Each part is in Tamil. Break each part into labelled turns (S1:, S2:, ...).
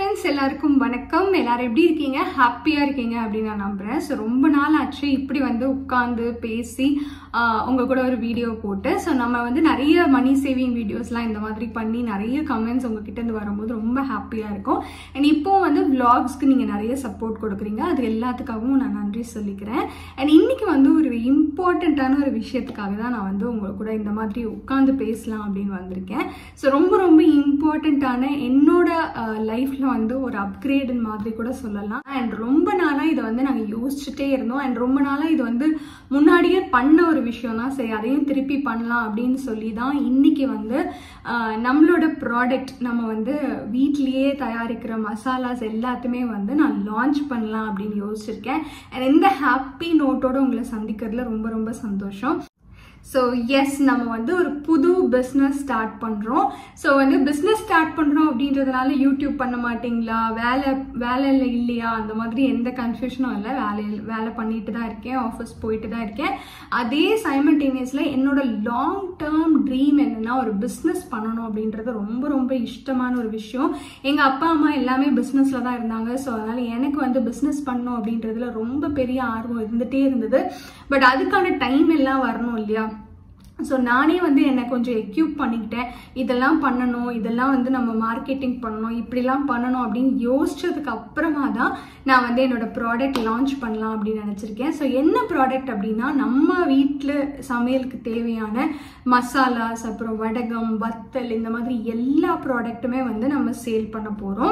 S1: ஃப்ரெண்ட்ஸ் எல்லாருக்கும் வணக்கம் எல்லாரும் எப்படி இருக்கீங்க ஹாப்பியாக இருக்கீங்க அப்படின்னு நான் நம்புகிறேன் ஸோ ரொம்ப நாள் ஆச்சு இப்படி வந்து உட்காந்து பேசி ஆஹ், உங்க கூட ஒரு வீடியோ போட்டு ஸோ நம்ம வந்து நிறைய மணி சேவிங் வீடியோஸ்லாம் இந்த மாதிரி பண்ணி நிறைய கமெண்ட்ஸ் உங்ககிட்ட இருந்து வரும்போது ரொம்ப ஹாப்பியாக இருக்கும் அண்ட் இப்போ வந்து vlogsக்கு நீங்கள் நிறைய சப்போர்ட் கொடுக்குறீங்க அது எல்லாத்துக்காகவும் நான் நன்றி சொல்லிக்கிறேன் அண்ட் இன்னைக்கு வந்து ஒரு இம்பார்ட்டண்ட்டான ஒரு விஷயத்துக்காக தான் நான் வந்து உங்க கூட இந்த மாதிரி உட்காந்து பேசலாம் அப்படின்னு வந்திருக்கேன் ஸோ ரொம்ப ரொம்ப இம்பார்ட்டண்ட்டான என்னோட லைஃப்ல வந்து ஒரு அப்கிரேடு மாதிரி கூட சொல்லலாம் அண்ட் ரொம்ப நாளா இதை வந்து நாங்க யோசிச்சுட்டே இருந்தோம் அண்ட் ரொம்ப நாளா இது வந்து முன்னாடியே பண்ண ஒரு விஷயம் தான் சரி அதையும் திருப்பி பண்ணலாம் அப்படின்னு சொல்லி தான் இன்னைக்கு வந்து ஆஹ், நம்மளோட ப்ராடக்ட் நம்ம வந்து வீட்லயே தயாரிக்கிற மசாலாஸ் எல்லாத்தையுமே வந்து நான் லான்ச் பண்ணலாம் அப்படின்னு யோசிச்சிருக்கேன் அண்ட் இந்த ஹாப்பி நோட்டோட உங்களை சந்திக்கிறதுல ரொம்ப ரொம்ப சந்தோஷம் ஸோ எஸ் நம்ம வந்து ஒரு புது பிஸ்னஸ் ஸ்டார்ட் பண்ணுறோம் ஸோ வந்து பிஸ்னஸ் ஸ்டார்ட் பண்ணுறோம் அப்படின்றதுனால யூடியூப் பண்ண மாட்டீங்களா வேலை வேலை இல்லை இல்லையா அந்த மாதிரி எந்த கன்ஃபியூஷனும் இல்லை வேலை வேலை பண்ணிட்டு தான் இருக்கேன் ஆஃபீஸ் போயிட்டு தான் இருக்கேன் அதே சைமல்டேனியஸில் என்னோட லாங் டேர்ம் ட்ரீம் என்னன்னா ஒரு பிஸ்னஸ் பண்ணணும் அப்படின்றது ரொம்ப ரொம்ப இஷ்டமான ஒரு விஷயம் எங்கள் அப்பா அம்மா எல்லாமே பிஸ்னஸில் தான் இருந்தாங்க ஸோ அதனால் எனக்கு வந்து பிஸ்னஸ் பண்ணணும் அப்படின்றதுல ரொம்ப பெரிய ஆர்வம் இருந்துகிட்டே இருந்தது பட் அதுக்கான டைம் எல்லாம் வரணும் இல்லையா ஸோ நானே வந்து என்னை கொஞ்சம் எக்யூப் பண்ணிக்கிட்டேன் இதெல்லாம் பண்ணணும் இதெல்லாம் வந்து நம்ம மார்க்கெட்டிங் பண்ணணும் இப்படிலாம் பண்ணணும் அப்படின்னு யோசிச்சதுக்கு அப்புறமா தான் நான் வந்து என்னோட ப்ராடக்ட் லான்ச் பண்ணலாம் அப்படின்னு நினச்சிருக்கேன் ஸோ என்ன ப்ராடக்ட் அப்படின்னா நம்ம வீட்டில் சமையலுக்கு தேவையான மசாலாஸ் அப்புறம் வடகம் வத்தல் இந்த மாதிரி எல்லா ப்ராடக்ட்டுமே வந்து நம்ம சேல் பண்ண போகிறோம்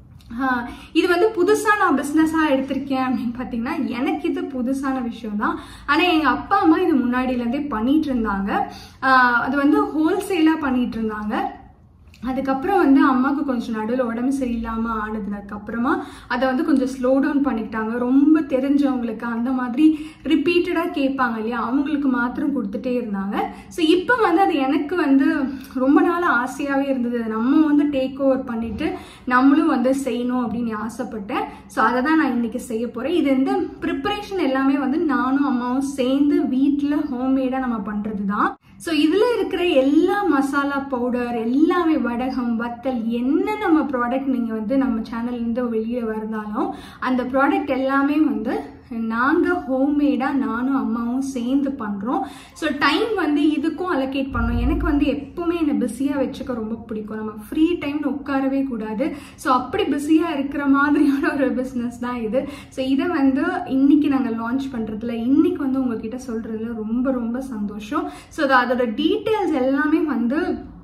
S1: ஆஹ் இது வந்து புதுசா நான் பிஸ்னஸா எடுத்திருக்கேன் அப்படின்னு பாத்தீங்கன்னா எனக்கு இது புதுசான விஷயம் தான் ஆனா எங்க அப்பா அம்மா இது முன்னாடில இருந்தே பண்ணிட்டு இருந்தாங்க ஆஹ் அது வந்து ஹோல்சேலா பண்ணிட்டு இருந்தாங்க அதுக்கப்புறம் வந்து அம்மாவுக்கு கொஞ்சம் நடுவில் உடம்பு சரியில்லாமல் ஆனதுக்கு அப்புறமா அதை வந்து கொஞ்சம் ஸ்லோ டவுன் பண்ணிக்கிட்டாங்க ரொம்ப தெரிஞ்சவங்களுக்கு அந்த மாதிரி ரிப்பீட்டடாக கேட்பாங்க இல்லையா அவங்களுக்கு மாத்திரம் கொடுத்துட்டே இருந்தாங்க ஸோ இப்போ வந்து அது எனக்கு வந்து ரொம்ப நாள் ஆசையாகவே இருந்தது நம்ம வந்து டேக் ஓவர் பண்ணிட்டு நம்மளும் வந்து செய்யணும் அப்படின்னு ஆசைப்பட்டேன் ஸோ அதை தான் நான் இன்னைக்கு செய்ய போகிறேன் இது வந்து ப்ரிப்பரேஷன் எல்லாமே வந்து நானும் அம்மாவும் சேர்ந்து வீட்டில் ஹோம்மேடாக நம்ம பண்ணுறது தான் ஸோ இதில் இருக்கிற எல்லா மசாலா பவுடர் எல்லாமே வடகம் வத்தல் என்ன நம்ம ப்ராடக்ட் நீங்கள் வந்து நம்ம சேனல்லேருந்து வெளியே வருந்தாலும் அந்த ப்ராடக்ட் எல்லாமே வந்து நாங்கள் ஹோம்மேடாக நானும் அம்மாவும் சேர்ந்து பண்ணுறோம் ஸோ டைம் வந்து இதுக்கும் அலோகேட் பண்ணோம் எனக்கு வந்து எப்பவுமே என்னை பிஸியாக வச்சுக்க ரொம்ப பிடிக்கும் நம்ம ஃப்ரீ டைம்னு உட்காரவே கூடாது ஸோ அப்படி பிஸியாக இருக்கிற மாதிரியான ஒரு பிஸ்னஸ் தான் இது ஸோ இதை வந்து இன்னைக்கு நாங்கள் லான்ச் பண்ணுறதுல இன்னைக்கு வந்து உங்ககிட்ட சொல்கிறதுல ரொம்ப ரொம்ப சந்தோஷம் ஸோ அதோட டீட்டெயில்ஸ் எல்லாமே வந்து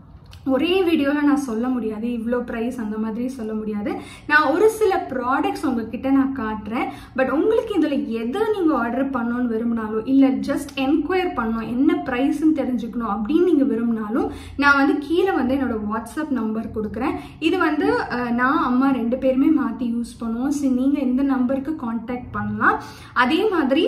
S1: ஒரே வீடியோவில் நான் சொல்ல முடியாது இவ்வளோ ப்ரைஸ் அந்த மாதிரி சொல்ல முடியாது நான் ஒரு சில ப்ராடக்ட்ஸ் உங்ககிட்ட நான் காட்டுறேன் பட் உங்களுக்கு இதில் எதை நீங்கள் ஆர்டர் பண்ணணும்னு விரும்பினாலும் இல்லை ஜஸ்ட் என்கொயர் பண்ணணும் என்ன ப்ரைஸ்ன்னு தெரிஞ்சுக்கணும் அப்படின்னு நீங்கள் விரும்பினாலும் நான் வந்து கீழே வந்து என்னோட வாட்ஸ்அப் நம்பர் கொடுக்குறேன் இது வந்து அஹ், நான் அம்மா ரெண்டு பேருமே மாற்றி யூஸ் பண்ணுவோம் ஸோ நீங்கள் இந்த நம்பருக்கு காண்டாக்ட் பண்ணலாம் அதே மாதிரி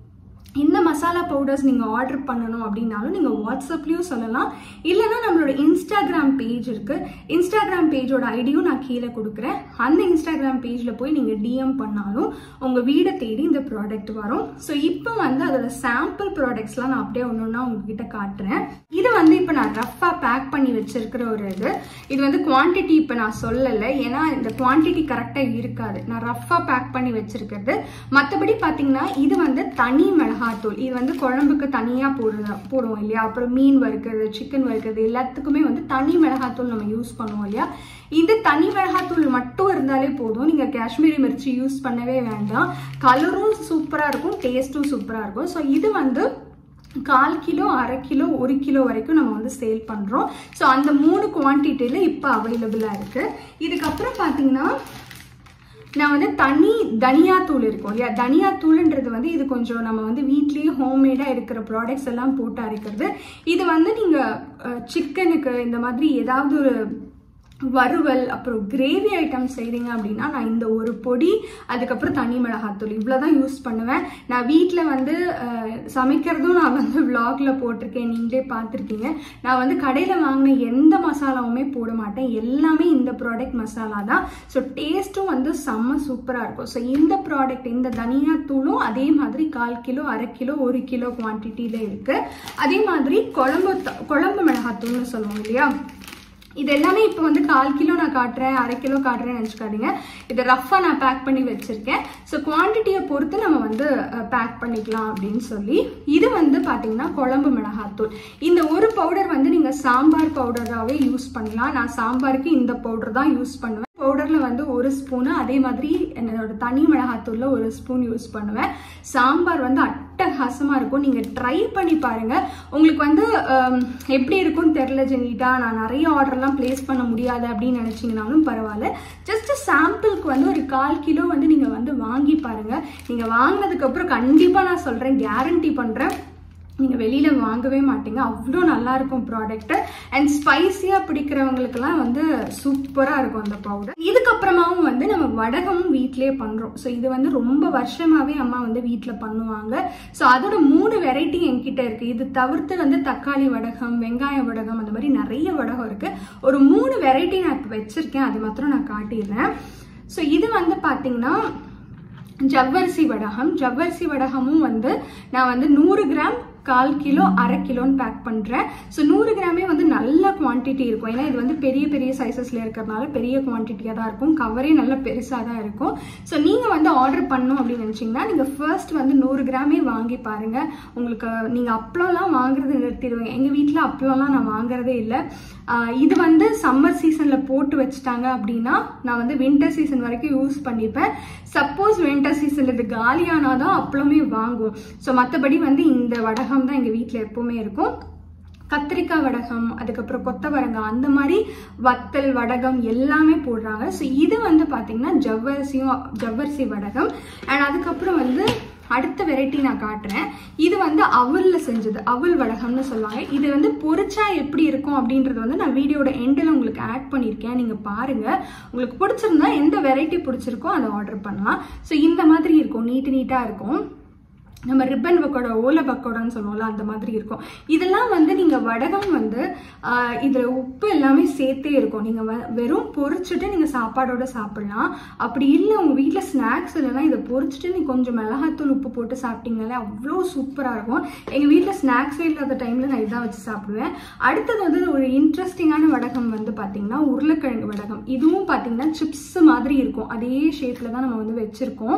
S1: இந்த மசாலா பவுடர்ஸ் நீங்கள் ஆர்டர் பண்ணணும் அப்படின்னாலும் நீங்கள் வாட்ஸ்அப்லேயும் சொல்லலாம் இல்லைன்னா நம்மளோட இன்ஸ்டாகிராம் பேஜ் இருக்குது இன்ஸ்டாகிராம் பேஜோட ஐடியும் நான் கீழே கொடுக்குறேன் அந்த இன்ஸ்டாகிராம் பேஜில் போய் நீங்கள் டிஎம் பண்ணாலும் உங்கள் வீடை தேடி இந்த ப்ராடக்ட் வரும் ஸோ இப்போ வந்து அதோட சாம்பிள் ப்ராடக்ட்ஸ்லாம் நான் அப்படியே ஒன்று ஒன்றா உங்ககிட்ட காட்டுறேன் இது வந்து இப்போ நான் ரஃப்பாக பேக் பண்ணி வச்சிருக்கிற ஒரு இது இது வந்து குவான்டிட்டி இப்போ நான் சொல்லலை ஏன்னா இந்த குவான்டிட்டி கரெக்டாக இருக்காது நான் ரஃப்பாக பேக் பண்ணி வச்சிருக்கிறது மற்றபடி பார்த்தீங்கன்னா இது வந்து தனி மிளகாத்தூள் இது வந்து குழம்புக்கு தனியாக போடுற போடுவோம் இல்லையா அப்புறம் மீன் வறுக்கிறது சிக்கன் வறுக்கிறது எல்லாத்துக்குமே வந்து தனி மிளகாத்தூள் நம்ம யூஸ் பண்ணுவோம் இல்லையா இது தனி மிளகாத்தூள் மட்டும் இருந்தாலே போதும் நீங்கள் காஷ்மீரி மிர்ச்சி யூஸ் பண்ணவே வேண்டாம் கலரும் சூப்பராக இருக்கும் டேஸ்ட்டும் சூப்பராக இருக்கும் ஸோ இது வந்து கால் கிலோ அரை கிலோ ஒரு கிலோ வரைக்கும் நம்ம வந்து சேல் பண்ணுறோம் ஸோ அந்த மூணு குவான்டிட்டியில் இப்போ அவைலபிளாக இருக்குது இதுக்கப்புறம் பார்த்தீங்கன்னா நான் வந்து தனி தனியாத்தூள் இருக்கும் இல்லையா தனியாத்தூள்ன்றது வந்து இது கொஞ்சம் நம்ம வந்து வீட்லேயே ஹோம்மேடாக இருக்கிற ப்ராடக்ட்ஸ் எல்லாம் போட்டு அரைக்கிறது இது வந்து நீங்கள் சிக்கனுக்கு இந்த மாதிரி ஏதாவது ஒரு வறுவல் அப்புறம் கிரேவி ஐட்டம் செய்கிறீங்க அப்படின்னா நான் இந்த ஒரு பொடி அதுக்கப்புறம் தனி மிளகாத்தூள் இவ்வளோ தான் யூஸ் பண்ணுவேன் நான் வீட்டில் வந்து அஹ், சமைக்கிறதும் நான் வந்து vlogல போட்டிருக்கேன் நீங்களே பார்த்துருக்கீங்க நான் வந்து கடையில் வாங்கின எந்த மசாலாவுமே போட மாட்டேன் எல்லாமே இந்த ப்ராடக்ட் மசாலா தான் ஸோ டேஸ்ட்டும் வந்து செம்ம சூப்பராக இருக்கும் ஸோ இந்த ப்ராடக்ட் இந்த தனியா தூளும் அதே மாதிரி கால் கிலோ அரை கிலோ ஒரு கிலோ குவான்டிட்டியில் இருக்குது அதே மாதிரி குழம்பு த- குழம்பு மிளகாத்தூள்னு சொல்லுவோம் இல்லையா இது எல்லாமே இப்போ வந்து கால் கிலோ நான் காட்டுறேன் அரை கிலோ காட்டுறேன்னு நினச்சிக்காதீங்க இதை ரஃபாக நான் பேக் பண்ணி வச்சுருக்கேன் ஸோ குவான்டிட்டியை பொறுத்து நம்ம வந்து பேக் பண்ணிக்கலாம் அப்படின்னு சொல்லி இது வந்து பார்த்தீங்கன்னா குழம்பு மிளகாத்தூள் இந்த ஒரு பவுடர் வந்து நீங்கள் சாம்பார் பவுடராகவே யூஸ் பண்ணலாம் நான் சாம்பாருக்கு இந்த பவுடர் தான் யூஸ் பண்ணுவேன் பவுடரில் வந்து ஒரு ஸ்பூனு அதே மாதிரி என்னோட தனி மிளகாத்தூளில் ஒரு ஸ்பூன் யூஸ் பண்ணுவேன் சாம்பார் வந்து அட்டகாசமாக இருக்கும் நீங்கள் ட்ரை பண்ணி பாருங்கள் உங்களுக்கு வந்து ஹம், எப்படி இருக்கும்னு தெரில ஜெனிட்டா நான் நிறைய ஆர்டர்லாம் ப்ளேஸ் பண்ண முடியாது அப்படின்னு நினச்சிங்கனாலும் பரவாயில்ல ஜஸ்ட் சாம்பிளுக்கு வந்து ஒரு கால் கிலோ வந்து நீங்கள் வந்து வாங்கி பாருங்கள் நீங்கள் வாங்கினதுக்கப்புறம் கண்டிப்பாக நான் சொல்கிறேன் கேரண்டி பண்ணுறேன் நீங்கள் வெளியில் வாங்கவே மாட்டீங்க அவ்வளோ நல்லா இருக்கும் ப்ராடக்ட் அண்ட் ஸ்பைசியாக பிடிக்கிறவங்களுக்கெல்லாம் வந்து சூப்பராக இருக்கும் அந்த பவுடர் இதுக்கப்புறமாவும் வந்து நம்ம வடகமும் வீட்டிலேயே பண்ணுறோம் ஸோ இது வந்து ரொம்ப வருஷமாகவே அம்மா வந்து வீட்டில் பண்ணுவாங்க ஸோ அதோட மூணு வெரைட்டி என்கிட்ட இருக்குது இது தவிர்த்து வந்து தக்காளி வடகம் வெங்காய வடகம் அந்த மாதிரி நிறைய வடகம் இருக்குது ஒரு மூணு வெரைட்டி நான் இப்போ வச்சுருக்கேன் அது மாத்திரம் நான் காட்டிடுறேன் ஸோ இது வந்து பார்த்தீங்கன்னா ஜவ்வரிசி வடகம் ஜவ்வரிசி வடகமும் வந்து நான் வந்து நூறு கிராம் கால் கிலோ அரை கிலோன்னு பேக் பண்ணுறேன் ஸோ நூறு கிராமே வந்து நல்ல குவான்டிட்டி இருக்கும் ஏன்னா இது வந்து பெரிய பெரிய சைஸஸில் இருக்கிறதுனால பெரிய குவான்டிட்டியாக தான் இருக்கும் கவரே நல்ல பெருசாக தான் இருக்கும் ஸோ நீங்கள் வந்து ஆர்டர் பண்ணணும் அப்படின்னு நினச்சிங்கன்னா நீங்கள் ஃபர்ஸ்ட் வந்து நூறு கிராமே வாங்கி பாருங்கள் உங்களுக்கு நீங்கள் அப்பளம்லாம் வாங்குறது நிறுத்திடுவீங்க எங்கள் வீட்டில் அப்பளம்லாம் நான் வாங்குறதே இல்லை ஆஹ் இது வந்து சம்மர் சீசனில் போட்டு வச்சுட்டாங்க அப்படின்னா நான் வந்து வின்டர் சீசன் வரைக்கும் யூஸ் பண்ணிப்பேன் சப்போஸ் வின்டர் சீசன் இது காலியானா தான் அப்பளமே வாங்குவோம் ஸோ மற்றபடி வந்து இந்த வடகம் தான் எங்கள் வீட்டில் எப்போவுமே இருக்கும் கத்திரிக்காய் வடகம் அதுக்கப்புறம் கொத்தவரங்காய் அந்த மாதிரி வத்தல் வடகம் எல்லாமே போடுறாங்க ஸோ இது வந்து பார்த்தீங்கன்னா ஜவ்வரிசியும் ஜவ்வரிசி வடகம் அண்ட் அதுக்கப்புறம் வந்து அடுத்த வெரைட்டி நான் காட்டுறேன் இது வந்து அவலில் செஞ்சது அவல் வடகம்னு சொல்லுவாங்க இது வந்து பொரிச்சா எப்படி இருக்கும் அப்படின்றது வந்து நான் வீடியோட எண்டில் உங்களுக்கு ஆட் பண்ணியிருக்கேன் நீங்கள் பாருங்கள் உங்களுக்கு பிடிச்சிருந்தா எந்த வெரைட்டி பிடிச்சிருக்கோ அதை ஆர்டர் பண்ணலாம் ஸோ இந்த மாதிரி இருக்கும் நீட்டு நீட்டாக இருக்கும் நம்ம ரிப்பன் பக்கோடா ஓலை பக்கோடான்னு சொல்லுவோம்ல அந்த மாதிரி இருக்கும் இதெல்லாம் வந்து நீங்கள் வடகம் வந்து இதில் உப்பு எல்லாமே சேர்த்தே இருக்கும் நீங்கள் வெறும் பொரிச்சுட்டு நீங்கள் சாப்பாடோட சாப்பிடலாம் அப்படி இல்லை உங்கள் வீட்டில் ஸ்நாக்ஸ் இல்லைன்னா இதை பொரிச்சுட்டு நீங்கள் கொஞ்சம் மிளகாத்தூள் உப்பு போட்டு சாப்பிட்டீங்கனாலே அவ்வளோ சூப்பராக இருக்கும் எங்கள் வீட்டில் ஸ்நாக்ஸே இல்லாத டைமில் நான் இதான் வச்சு சாப்பிடுவேன் அடுத்தது வந்து ஒரு இன்ட்ரெஸ்டிங்கான வடகம் வந்து பார்த்தீங்கன்னா உருளைக்கிழங்கு வடகம் இதுவும் பார்த்தீங்கன்னா சிப்ஸ் மாதிரி இருக்கும் அதே ஷேப்பில் தான் நம்ம வந்து வச்சுருக்கோம்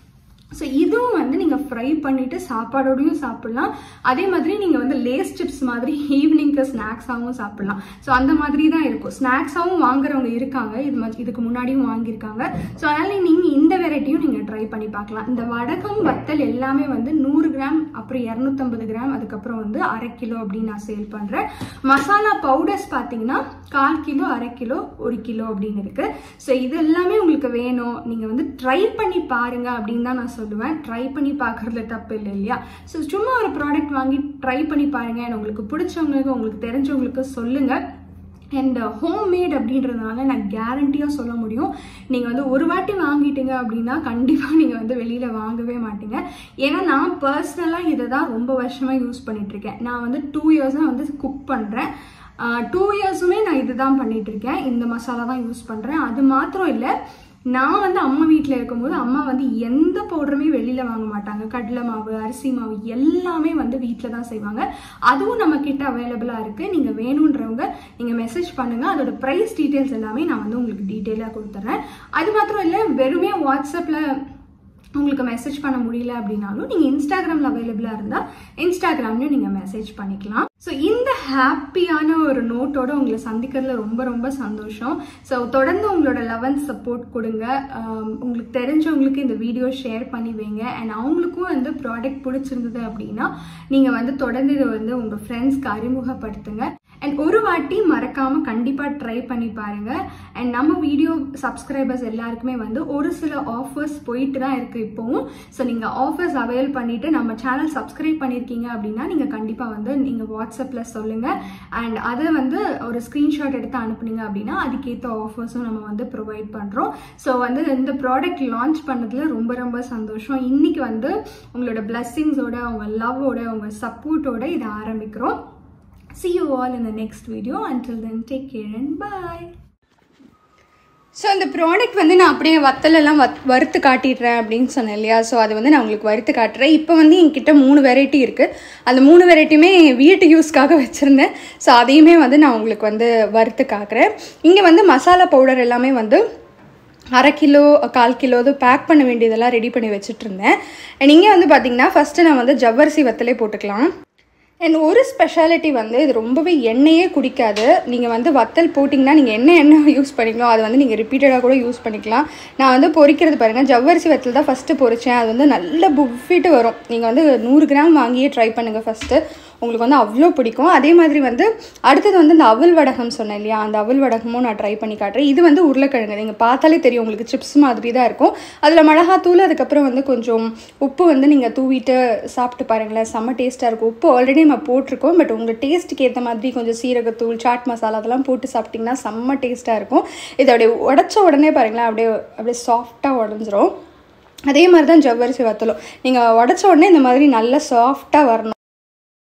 S1: ஸோ இதுவும் வந்து நீங்கள் ஃப்ரை பண்ணிவிட்டு சாப்பாடோடையும் சாப்பிட்லாம் அதே மாதிரி நீங்கள் வந்து லேஸ் சிப்ஸ் மாதிரி ஈவினிங்க்கு ஸ்நாக்ஸாகவும் சாப்பிட்லாம் ஸோ அந்த மாதிரி தான் இருக்கும் ஸ்நாக்ஸாகவும் வாங்குறவங்க இருக்காங்க இது மாதிரி இதுக்கு முன்னாடியும் வாங்கியிருக்காங்க ஸோ அதனால் நீங்கள் இந்த வெரைட்டியும் நீங்கள் ட்ரை பண்ணி பார்க்கலாம் இந்த வடகம் வத்தல் எல்லாமே வந்து நூறு கிராம் அப்புறம் இரநூத்தம்பது கிராம் அதுக்கப்புறம் வந்து அரை கிலோ அப்படின்னு நான் சேல் பண்ணுறேன் மசாலா பவுடர்ஸ் பார்த்தீங்கன்னா கால் கிலோ அரை கிலோ ஒரு கிலோ அப்படின்னு இருக்குது ஸோ இது எல்லாமே உங்களுக்கு வேணும் நீங்கள் வந்து ட்ரை பண்ணி பாருங்க அப்படின்னு தான் நான் சொல்லுவேன் ட்ரை பண்ணி பார்க்கறதுல தப்பு இல்லை இல்லையா ஸோ சும்மா ஒரு ப்ராடக்ட் வாங்கி ட்ரை பண்ணி பாருங்க and உங்களுக்கு பிடிச்சவங்களுக்கு உங்களுக்கு தெரிஞ்சவங்களுக்கு சொல்லுங்கள் அண்ட் ஹோம் மேட் அப்படின்றதுனால நான் கேரண்டியாக சொல்ல முடியும் நீங்கள் வந்து ஒரு வாட்டி வாங்கிட்டீங்க அப்படின்னா கண்டிப்பாக நீங்கள் வந்து வெளியில் வாங்கவே மாட்டீங்க ஏன்னா நான் பர்சனலாக இதை தான் ரொம்ப வருஷமாக யூஸ் பண்ணிகிட்ருக்கேன் நான் வந்து டூ இயர்ஸாக வந்து குக் பண்ணுறேன் டூ இயர்ஸுமே நான் இதுதான் பண்ணிட்டு இருக்கேன் இந்த மசாலா தான் யூஸ் பண்ணுறேன் அது மாத்திரம் இல்லை நான் வந்து அம்மா வீட்டில் இருக்கும்போது அம்மா வந்து எந்த பவுடருமே வெளியில் வாங்க மாட்டாங்க கடலை மாவு அரிசி மாவு எல்லாமே வந்து வீட்டில் தான் செய்வாங்க அதுவும் நம்ம கிட்ட அவைலபிளாக இருக்குது நீங்கள் வேணுன்றவங்க நீங்கள் மெசேஜ் பண்ணுங்கள் அதோட ப்ரைஸ் டீட்டெயில்ஸ் எல்லாமே நான் வந்து உங்களுக்கு டீட்டெயிலாக கொடுத்துட்றேன் அது மாத்திரம் இல்லை வெறுமே வாட்ஸ்அப்பில் உங்களுக்கு மெசேஜ் பண்ண முடியல அப்படின்னாலும் நீங்கள் இன்ஸ்டாகிராமில் அவைலபிளாக இருந்தால் இன்ஸ்டாகிராம்லையும் நீங்கள் மெசேஜ் பண்ணிக்கலாம் ஸோ இந்த ஹாப்பியான ஒரு நோட்டோட உங்களை சந்திக்கிறதுல ரொம்ப ரொம்ப சந்தோஷம் ஸோ தொடர்ந்து உங்களோட லெவன்த் சப்போர்ட் கொடுங்க ஆம், உங்களுக்கு தெரிஞ்சவங்களுக்கு இந்த வீடியோ ஷேர் பண்ணி வைங்க அண்ட் அவங்களுக்கும் வந்து ப்ராடக்ட் பிடிச்சிருந்தது அப்படின்னா நீங்கள் வந்து தொடர்ந்து இதை வந்து உங்கள் ஃப்ரெண்ட்ஸ்க்கு அறிமுகப்படுத்துங்க அண்ட் ஒரு வாட்டி மறக்காம கண்டிப்பா ட்ரை பண்ணி பாருங்க அண்ட் நம்ம வீடியோ சப்ஸ்கிரைபர்ஸ் எல்லாருக்குமே வந்து ஒரு சில ஆஃபர்ஸ் போயிட்டு தான் இருக்கு இப்போவும் ஸோ நீங்க ஆஃபர்ஸ் அவைல் பண்ணிட்டு நம்ம சேனல் சப்ஸ்கிரைப் பண்ணியிருக்கீங்க அப்படின்னா நீங்க கண்டிப்பா வந்து நீங்க வாட்ஸ்அப்ல சொல்லுங்க அண்ட் அதை வந்து ஒரு ஸ்கிரீன்ஷாட் எடுத்து அனுப்புனீங்க அப்படின்னா அதுக்கேற்ற ஆஃபர்ஸும் நம்ம வந்து ப்ரொவைட் பண்றோம் ஸோ வந்து இந்த ப்ராடக்ட் லான்ச் பண்ணதுல ரொம்ப ரொம்ப சந்தோஷம் இன்னைக்கு வந்து உங்களோட பிளஸ்ஸிங்ஸோட உங்க லவ்வோட உங்க சப்போர்ட்டோட இதை ஆரம்பிக்கிறோம் See you all in the next video. Until then, take care and bye. So இந்த ப்ராடக்ட் வந்து நான் அப்படியே வத்தலெல்லாம் வத் வறுத்து காட்டிடுறேன் அப்படின்னு சொன்னேன் இல்லையா ஸோ அது வந்து நான் உங்களுக்கு வறுத்து காட்டுறேன் இப்போ வந்து என்கிட்ட மூணு வெரைட்டி இருக்குது அந்த மூணு வெரைட்டியுமே வீட்டு யூஸ்க்காக வச்சுருந்தேன் ஸோ அதையுமே வந்து நான் உங்களுக்கு வந்து வறுத்து காக்குறேன் இங்கே வந்து மசாலா பவுடர் எல்லாமே வந்து அரை கிலோ கால் கிலோ இது பேக் பண்ண வேண்டியதெல்லாம் ரெடி பண்ணி வச்சுட்டு இருந்தேன் அண்ட் இங்கே வந்து பார்த்தீங்கன்னா ஃபஸ்ட்டு நான் வந்து ஜவ்வரிசி வத்தலே போட்டுக்கலாம் அண்ட் ஒரு ஸ்பெஷாலிட்டி வந்து இது ரொம்பவே எண்ணெயே குடிக்காது நீங்கள் வந்து வத்தல் போட்டிங்கன்னா நீங்கள் என்ன எண்ணெய் யூஸ் பண்ணிக்கலாம் அது வந்து நீங்கள் ரிப்பீட்டடாக கூட யூஸ் பண்ணிக்கலாம் நான் வந்து பொரிக்கிறது பாருங்கள் ஜவ்வரிசி வத்தல் தான் ஃபஸ்ட்டு பொரிச்சேன் அது வந்து நல்ல புஃபிட்டு வரும் நீங்கள் வந்து நூறு கிராம் வாங்கியே ட்ரை பண்ணுங்கள் ஃபஸ்ட்டு உங்களுக்கு வந்து அவ்வளோ பிடிக்கும் அதே மாதிரி வந்து அடுத்தது வந்து இந்த அவல் வடகம் சொன்னேன் இல்லையா அந்த அவல் வடகமும் நான் ட்ரை பண்ணி காட்டுறேன் இது வந்து உருளைக்கிழங்கு நீங்கள் பார்த்தாலே தெரியும் உங்களுக்கு சிப்ஸ் மாதிரி தான் இருக்கும் அதில் மிளகாத்தூள் அதுக்கப்புறம் வந்து கொஞ்சம் உப்பு வந்து நீங்கள் தூவிட்டு சாப்பிட்டு பாருங்களேன் செம்ம டேஸ்ட்டாக இருக்கும் உப்பு ஆல்ரெடி நம்ம போட்டிருக்கோம் பட் உங்கள் டேஸ்ட்டுக்கு ஏற்ற மாதிரி கொஞ்சம் சீரகத்தூள் சாட் மசாலா அதெல்லாம் போட்டு சாப்பிட்டிங்கன்னா செம்ம டேஸ்ட்டாக இருக்கும் இதை அப்படியே உடச்ச உடனே பாருங்களேன் அப்படியே அப்படியே சாஃப்டாக உடஞ்சிரும் அதே மாதிரி தான் ஜவ்வரிசி வத்தலும் நீங்கள் உடச்ச உடனே இந்த மாதிரி நல்லா சாஃப்டாக வரணும்